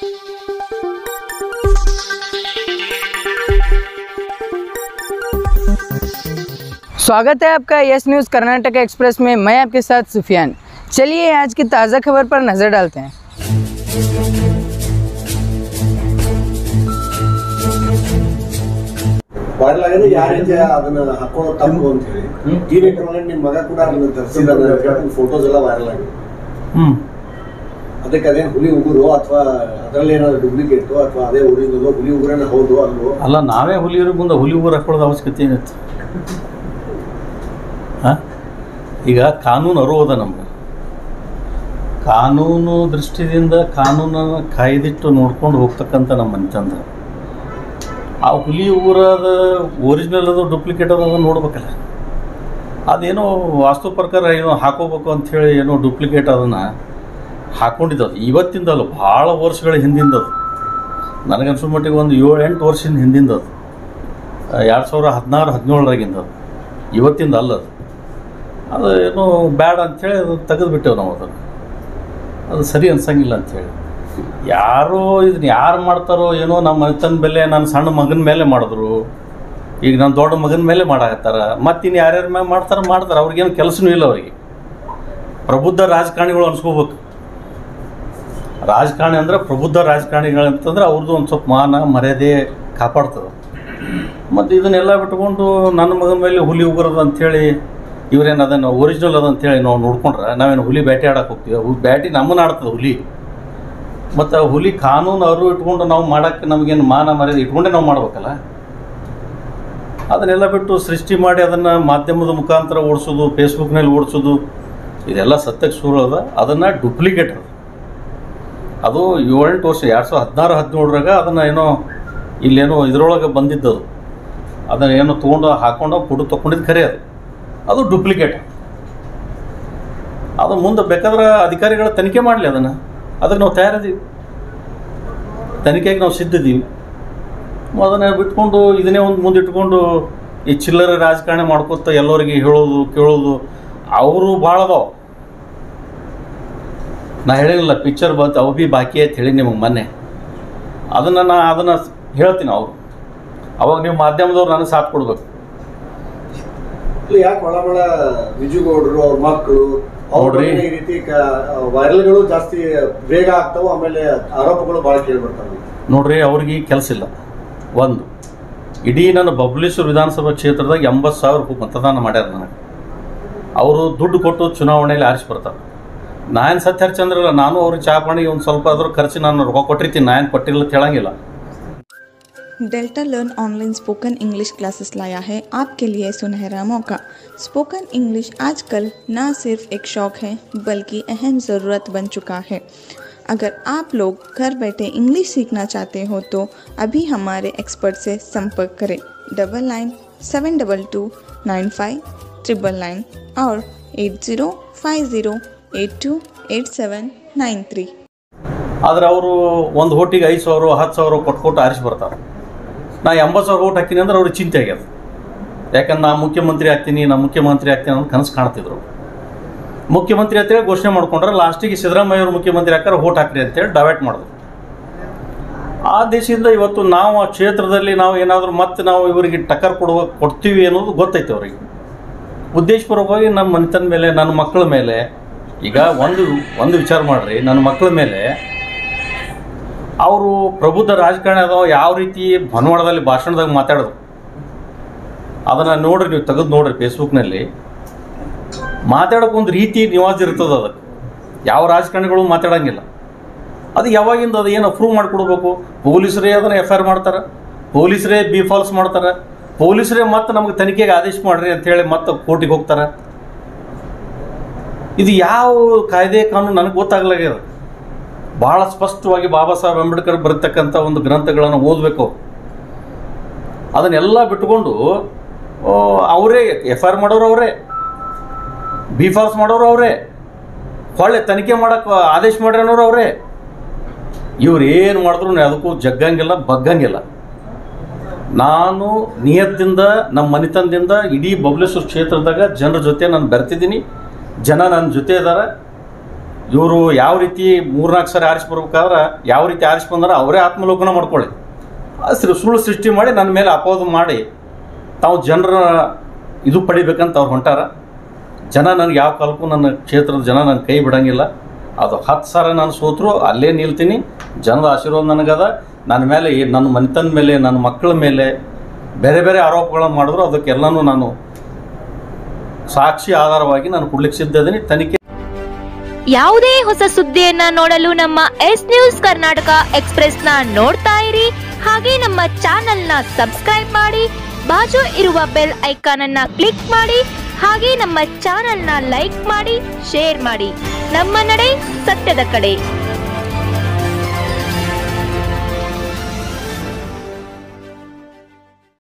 स्वागत है आपका यस न्यूज़ कर्नाटक एक्सप्रेस में मैं आपके साथ सुफियान चलिए आज की ताज़ा खबर पर नज़र डालते हैं ವೈರಲ್ ಆಗಿದೆ ಯಾರಿಗೆ ಅದನ್ನ ಹಾಕೊಳ್ಳೋ ತಪ್ಪು ಅಂತ ಹೇಳಿ ಟೀನೇಜ್ ಒಳಗೆ ನಿಮ್ಮ ಮಗ ಕೂಡ ಅದನ್ನ ಧರಿಸಿದ ಫೋಟೋಸ್ ಎಲ್ಲ ವೈರಲ್ ಆಗಿದೆ ಹ್ಞೂ ಅದಕ್ಕೆ ಅದೇನು ಹುಲಿ ಉಗುರು ಅಥವಾ ಅದರಲ್ಲಿ ಏನಾದ್ರು ಡೂಪ್ಲಿಕೇಟ್ ಅಥವಾ ಅದೇ ಊರಿನಲ್ಲೋ ಹುಲಿ ಉಗುರನ್ನ ಹೌದು ಅಲ್ವೋ ಅಲ್ಲ ನಾವೇ ಹುಲಿಯವ್ರ ಮುಂದೆ ಹುಲಿ ಊರು ಹಾಕೊಳ್ಳೋದು ಅವಶ್ಯಕತೆ ಏನೈತೆ ಹಾಂ ಈಗ ಕಾನೂನು ಅರುವುದ ನಮ್ಗೆ ಕಾನೂನು ದೃಷ್ಟಿಯಿಂದ ಕಾನೂನನ್ನು ಕಾಯ್ದಿಟ್ಟು ನೋಡ್ಕೊಂಡು ಹೋಗ್ತಕ್ಕಂಥ ನಮ್ಮ ಮನೆತಂದ ಆ ಹುಲಿ ಊರದ ಒರಿಜಿನಲ್ ಅದು ಡೂಪ್ಲಿಕೇಟ್ ಅದು ಅದನ್ನ ನೋಡ್ಬೇಕಲ್ಲ ಅದೇನೋ ವಾಸ್ತು ಪ್ರಕಾರ ಏನೋ ಹಾಕೋಬೇಕು ಅಂಥೇಳಿ ಏನೋ ಡೂಪ್ಲಿಕೇಟ್ ಅದನ್ನು ಹಾಕ್ಕೊಂಡಿದ್ದದು ಇವತ್ತಿಂದಲ್ಲ ಭಾಳ ವರ್ಷಗಳ ಹಿಂದಿಂದದು ನನಗನ್ಸೋ ಮಟ್ಟಿಗೆ ಒಂದು ಏಳು ಎಂಟು ವರ್ಷದ ಹಿಂದಿಂದ ಅದು ಎರಡು ಸಾವಿರ ಹದಿನಾರು ಹದಿನೇಳರಾಗಿಂದ ಅದು ಇವತ್ತಿಂದ ಅಲ್ಲ ಅದು ಅದು ಏನೋ ಬ್ಯಾಡ ಅಂಥೇಳಿ ಅದು ತೆಗೆದುಬಿಟ್ಟೆವು ನಾವು ಅದನ್ನು ಅದು ಸರಿ ಅನ್ಸಂಗಿಲ್ಲ ಅಂಥೇಳಿ ಯಾರೋ ಇದನ್ನ ಯಾರು ಮಾಡ್ತಾರೋ ಏನೋ ನಮ್ಮ ಮನೆತನ ಮೇಲೆ ನನ್ನ ಸಣ್ಣ ಮಗನ ಮೇಲೆ ಮಾಡಿದ್ರು ಈಗ ನನ್ನ ದೊಡ್ಡ ಮಗನ ಮೇಲೆ ಮಾಡಾಕತ್ತಾರ ಮತ್ತಿನ್ನು ಯಾರ್ಯಾರ ಮೇಲೆ ಮಾಡ್ತಾರೆ ಮಾಡ್ತಾರೆ ಅವ್ರಿಗೇನು ಕೆಲಸನೂ ಇಲ್ಲ ಅವರಿಗೆ ಪ್ರಬುದ್ಧ ರಾಜಕಾರಣಿಗಳು ಅನ್ಸ್ಕೋಬೇಕು ರಾಜಕಾರಣಿ ಅಂದ್ರೆ ಪ್ರಬುದ್ಧ ರಾಜಕಾರಣಿಗಳು ಅಂತಂದ್ರೆ ಅವ್ರದ್ದು ಒಂದು ಸ್ವಲ್ಪ ಮಾನ ಮರ್ಯಾದೆ ಕಾಪಾಡ್ತದೆ ಮತ್ತು ಇದನ್ನೆಲ್ಲ ಬಿಟ್ಕೊಂಡು ನನ್ನ ಮಗನ ಮೇಲೆ ಹುಲಿ ಉಗುರದು ಅಂಥೇಳಿ ಇವ್ರೇನು ಅದನ್ನು ಒರಿಜಿನಲ್ ಅದ ಅಂತೇಳಿ ನಾವು ನೋಡ್ಕೊಂಡ್ರೆ ನಾವೇನು ಹುಲಿ ಬೇಟೆ ಆಡಕ್ಕೆ ಹೋಗ್ತೀವಿ ಹು ಬ್ಯಾಟಿ ನಮ್ಮನ್ನ ಆಡ್ತದೆ ಹುಲಿ ಮತ್ತು ಹುಲಿ ಕಾನೂನು ಅವರು ಇಟ್ಕೊಂಡು ನಾವು ಮಾಡೋಕ್ಕೆ ನಮಗೇನು ಮಾನ ಮರ್ಯಾದೆ ಇಟ್ಕೊಂಡೇ ನಾವು ಮಾಡ್ಬೇಕಲ್ಲ ಅದನ್ನೆಲ್ಲ ಬಿಟ್ಟು ಸೃಷ್ಟಿ ಮಾಡಿ ಅದನ್ನು ಮಾಧ್ಯಮದ ಮುಖಾಂತರ ಓಡಿಸೋದು ಫೇಸ್ಬುಕ್ನಲ್ಲಿ ಓಡಿಸೋದು ಇದೆಲ್ಲ ಸತ್ಯಕ್ಕೆ ಸುಳ್ಳು ಅದ ಅದನ್ನು ಡೂಪ್ಲಿಕೇಟ್ ಅದು ಅದು ಏಳೆಂಟು ವರ್ಷ ಎರಡು ಸಾವಿರದ ಹದಿನಾರು ಹದಿನೇಳರಾಗ ಅದನ್ನು ಏನೋ ಇಲ್ಲೇನೋ ಇದ್ರೊಳಗೆ ಬಂದಿದ್ದದು ಅದನ್ನು ಏನೋ ತೊಗೊಂಡು ಹಾಕೊಂಡು ಫೋಟೋ ತೊಗೊಂಡಿದ್ದು ಖರೆ ಅದು ಅದು ಡೂಪ್ಲಿಕೇಟ್ ಅದು ಮುಂದೆ ಬೇಕಾದ್ರೆ ಅಧಿಕಾರಿಗಳ ತನಿಖೆ ಮಾಡಲಿ ಅದನ್ನು ಅದಕ್ಕೆ ನಾವು ತಯಾರಿದ್ದೀವಿ ತನಿಖೆಗೆ ನಾವು ಸಿದ್ಧಿದ್ದೀವಿ ಅದನ್ನು ಬಿಟ್ಕೊಂಡು ಇದನ್ನೇ ಒಂದು ಮುಂದೆ ಇಟ್ಕೊಂಡು ಈ ಚಿಲ್ಲರೆ ರಾಜಕಾರಣ ಮಾಡ್ಕೊತ ಎಲ್ಲರಿಗೆ ಹೇಳೋದು ಕೇಳೋದು ಅವರು ಭಾಳ ಅದಾವ ನಾ ಹೇಳಿಲ್ಲ ಪಿಕ್ಚರ್ ಬಂತು ಅವು ಭೀ ಬಾಕಿ ಅಂತ ಹೇಳಿ ನಿಮಗೆ ಮೊನ್ನೆ ಅದನ್ನು ನಾ ಅದನ್ನು ಹೇಳ್ತೀನಿ ಅವರು ಅವಾಗ ನೀವು ಮಾಧ್ಯಮದವ್ರು ನನಗೆ ಸಾಥ್ ಕೊಡ್ಬೇಕು ಇಲ್ಲಿ ಯಾಕೆ ಒಳಮಳ ವಿಜುಗೌಡರು ಅವ್ರ ಮಕ್ಕಳು ಅವ್ರ ನೋಡ್ರಿ. ಬಗ್ಗೆ ಈ ರೀತಿ ವೈರಲ್ಗಳು ಜಾಸ್ತಿ ಬೇಗ ಆಗ್ತಾವ ಆಮೇಲೆ ಆರೋಪಗಳು ಬಹಳ ಕೇಳಿ ಬರ್ತಾವೆ ನೋಡ್ರಿ ಅವ್ರಿಗೆ ಕೆಲಸ ಇಲ್ಲ ಒಂದು ಇಡೀ ನನ್ನ ಬಬ್ಲೇಶ್ವರ ವಿಧಾನಸಭಾ ಕ್ಷೇತ್ರದಾಗ ಎಂಬತ್ತು ಸಾವಿರ ರೂಪಾಯಿ ಮತದಾನ ಮಾಡ್ಯಾರ ನನಗೆ ಅವರು ದುಡ್ಡು ಕೊಟ್ಟು ಚುನಾವಣೆಯಲ್ಲಿ ಆರಿಸಿ ಬರ್ತಾರೆ ನಾನು ಸತ್ಯ ಹರಿಚಂದ್ರ ಇಲ್ಲ ನಾನು ಅವ್ರಿಗೆ ಚಾ ಪಾಣಿ ಒಂದು ಸ್ವಲ್ಪ ಆದ್ರೂ ಖರ್ಚು ನಾನು ರೊಕ್ಕ ಕೊಟ್ಟಿರ್ತೀನಿ ನಾನು ಕೊಟ್ಟಿಲ್ಲ ಅಂತ ಹೇಳಂಗಿಲ್ಲ Delta learn online spoken English classes लाया है आपके लिए सुनहरा मौका स्पोकन इंग्लिश आजकल न सिर्फ एक शौक है बल्कि अहम ज़रूरत बन चुका है अगर आप लोग घर बैठे इंग्लिश सीखना चाहते हो तो अभी हमारे एक्सपर्ट से संपर्क करें double nine seven double two nine five triple nine और eight zero five zero eight two eight seven nine three ಆದ್ರೆ ಅವರು ಒಂದು ಹೋಟಿಗೆ ಐದು ಸಾವಿರ ಹತ್ತು ಸಾವಿರ ಕೊಟ್ಟು ಕೊಟ್ಟು ಆರಿಸಿ ಬರ್ತಾರೆ ನಾ ಎಂಬತ್ತು ಸಾವಿರ ಓಟ್ ಹಾಕಿನಿ ಅಂದ್ರೆ ಅವ್ರಿಗೆ ಚಿಂತೆ ಆಗ್ಯದ ಯಾಕಂದ್ರೆ ನಾ ಮುಖ್ಯಮಂತ್ರಿ ಆಗ್ತೀನಿ ನಾ ಮುಖ್ಯಮಂತ್ರಿ ಆಗ್ತೀನಿ ಅಂತ ಕನಸು ಕಾಣ್ತಿದ್ರು ಮುಖ್ಯಮಂತ್ರಿ ಅಂತೇಳಿ ಘೋಷಣೆ ಮಾಡ್ಕೊಂಡ್ರೆ ಲಾಸ್ಟಿಗೆ ಸಿದ್ದರಾಮಯ್ಯ ಅವರು ಮುಖ್ಯಮಂತ್ರಿ ಹಾಕಾರ ಓಟ್ ಹಾಕ್ರಿ ಅಂತೇಳಿ ಡೈವರ್ಟ್ ಮಾಡಿದ್ರು ಆ ದೇಶದಿಂದ ಇವತ್ತು ನಾವು ಆ ಕ್ಷೇತ್ರದಲ್ಲಿ ನಾವು ಏನಾದರೂ ಮತ್ತೆ ನಾವು ಇವರಿಗೆ ಟಕ್ಕರ್ ಕೊಡುವ ಕೊಡ್ತೀವಿ ಅನ್ನೋದು ಗೊತ್ತೈತೆ ಅವರಿಗೆ ಉದ್ದೇಶಪೂರ್ವಕವಾಗಿ ನಮ್ಮ ಮನೆತನ ಮೇಲೆ ನನ್ನ ಮಕ್ಕಳ ಮೇಲೆ ಈಗ ಒಂದು ಒಂದು ವಿಚಾರ ಮಾಡ್ರಿ ನನ್ನ ಮಕ್ಕಳ ಮೇಲೆ ಅವರು ಪ್ರಬುದ್ಧ ರಾಜಕಾರಣಿ ಅದಾವ ಯಾವ ರೀತಿ ಭನ್ವಾಡದಲ್ಲಿ ಭಾಷಣದಾಗ ಮಾತಾಡೋದು ಅದನ್ನು ನೋಡ್ರಿ ನೀವು ತೆಗೆದು ನೋಡ್ರಿ ಫೇಸ್ಬುಕ್ನಲ್ಲಿ ಮಾತಾಡೋಕೆ ಒಂದು ರೀತಿ ನಿವಾಜ್ ಇರ್ತದೆ ಅದಕ್ಕೆ ಯಾವ ರಾಜಕಾರಣಿಗಳು ಮಾತಾಡಂಗಿಲ್ಲ ಅದು ಯಾವಾಗಿಂದ ಅದು ಏನು ಅಪ್ರೂವ್ ಮಾಡಿಕೊಡ್ಬೇಕು ಪೊಲೀಸರೇ ಅದನ್ನು ಎಫ್ ಐ ಆರ್ ಮಾಡ್ತಾರೆ ಪೊಲೀಸರೇ ಬಿ ಫಾಲ್ಸ್ ಮಾಡ್ತಾರೆ ಪೊಲೀಸರೇ ಮತ್ತೆ ನಮಗೆ ತನಿಖೆಗೆ ಆದೇಶ ಮಾಡ್ರಿ ಅಂತೇಳಿ ಮತ್ತೆ ಕೋರ್ಟಿಗೆ ಹೋಗ್ತಾರೆ ಇದು ಯಾವ ಕಾಯ್ದೆ ಕಾನೂನು ನನಗೆ ಗೊತ್ತಾಗ್ಲಾಗ್ಯದ ಭಾಳ ಸ್ಪಷ್ಟವಾಗಿ ಬಾಬಾ ಸಾಹೇಬ್ ಅಂಬೇಡ್ಕರ್ ಬರೀತಕ್ಕಂಥ ಒಂದು ಗ್ರಂಥಗಳನ್ನು ಓದಬೇಕು ಅವ್ರು. ಅದನ್ನೆಲ್ಲ ಬಿಟ್ಕೊಂಡು ಆ, ಅವರೇ ಎಫ್ ಐ ಆರ್ ಮಾಡೋರು ಅವರೇ ಬಿ ಫಾಲ್ಸ್ ಮಾಡೋರು ಅವರೇ ಹೊಳ್ಳೆ ತನಿಖೆ ಮಾಡೋಕೆ ಆದೇಶ ಮಾಡ್ಯಾನವ್ರು ಅವರೇ ಇವ್ರು ಏನು ಮಾಡಿದ್ರು ಅದಕ್ಕೂ ಜಗ್ಗಂಗಿಲ್ಲ ಬಗ್ಗಂಗಿಲ್ಲ ನಾನು ನಿಯತ್ತಿಂದ ನಮ್ಮ ಮನೆತನದಿಂದ ಇಡೀ ಬಬಲೇಶ್ವರ ಕ್ಷೇತ್ರದಾಗ ಜನರ ಜೊತೆ ನಾನು ಬೆರ್ತಿದ್ದೀನಿ ಜನ ನನ್ನ ಜೊತೆ ಇದ್ದಾರೆ ಇವರು ಯಾವ ರೀತಿ ಮೂರ್ನಾಲ್ಕು ಸರಿ ಆರಿಸಿ ಬರ್ಬೇಕಾದ್ರೆ ಯಾವ ರೀತಿ ಆರಿಸಿ ಬಂದ್ರೆ ಅವರೇ ಆತ್ಮಲೋಕನ ಮಾಡ್ಕೊಳ್ಳಿ ಆ ಸೃ- ಸುಳ್ಳು ಸೃಷ್ಟಿ ಮಾಡಿ ನನ್ನ ಮೇಲೆ ಅಪವಾದ ಮಾಡಿ ತಾವು ಜನರ ಇದು ಪಡಿಬೇಕಂತ ಅವ್ರು ಹೊಂಟಾರ ಜನ ನನಗೆ ಯಾವ ಕಾಲಕ್ಕೂ ನನ್ನ ಕ್ಷೇತ್ರದ ಜನ ನನ್ನ ಕೈ ಬಿಡಂಗಿಲ್ಲ ಅದು ಹತ್ತು ಸಾರ ನಾನು ಸೋತರು ಅಲ್ಲೇ ನಿಲ್ತೀನಿ ಜನದ ಆಶೀರ್ವಾದ ನನಗದ ನನ್ನ ಮೇಲೆ ಈ- ನನ್ನ ಮನೆತನ ಮೇಲೆ ನನ್ನ ಮಕ್ಕಳ ಮೇಲೆ ಬೇರೆ ಬೇರೆ ಆರೋಪಗಳನ್ನು ಮಾಡಿದ್ರು ಅದಕ್ಕೆಲ್ಲನೂ ನಾನು ಸಾಕ್ಷಿ ಆಧಾರವಾಗಿ ನಾನು ಕೊಡ್ಲಿಕ್ಕೆ ಸಿದ್ಧ ಇದ್ದೀನಿ ತನಿಖೆ ಯಾವುದೇ ಹೊಸ ಸುದ್ದಿಯನ್ನ ನೋಡಲು ನಮ್ಮ ಎಸ್ ನ್ಯೂಸ್ ಕರ್ನಾಟಕ ಎಕ್ಸ್ಪ್ರೆಸ್ನ ನೋಡ್ತಾ ಇರಿ ಹಾಗೆ ನಮ್ಮ ಚಾನೆಲ್ನ ಸಬ್ಸ್ಕ್ರೈಬ್ ಮಾಡಿ ಬಾಜು ಇರುವ ಬೆಲ್ ಐಕಾನ್ ಅನ್ನ ಕ್ಲಿಕ್ ಮಾಡಿ ಹಾಗೆ ನಮ್ಮ ಚಾನೆಲ್ನ ಲೈಕ್ ಮಾಡಿ ಶೇರ್ ಮಾಡಿ ನಮ್ಮ ನಡೆ ಸತ್ಯದ ಕಡೆ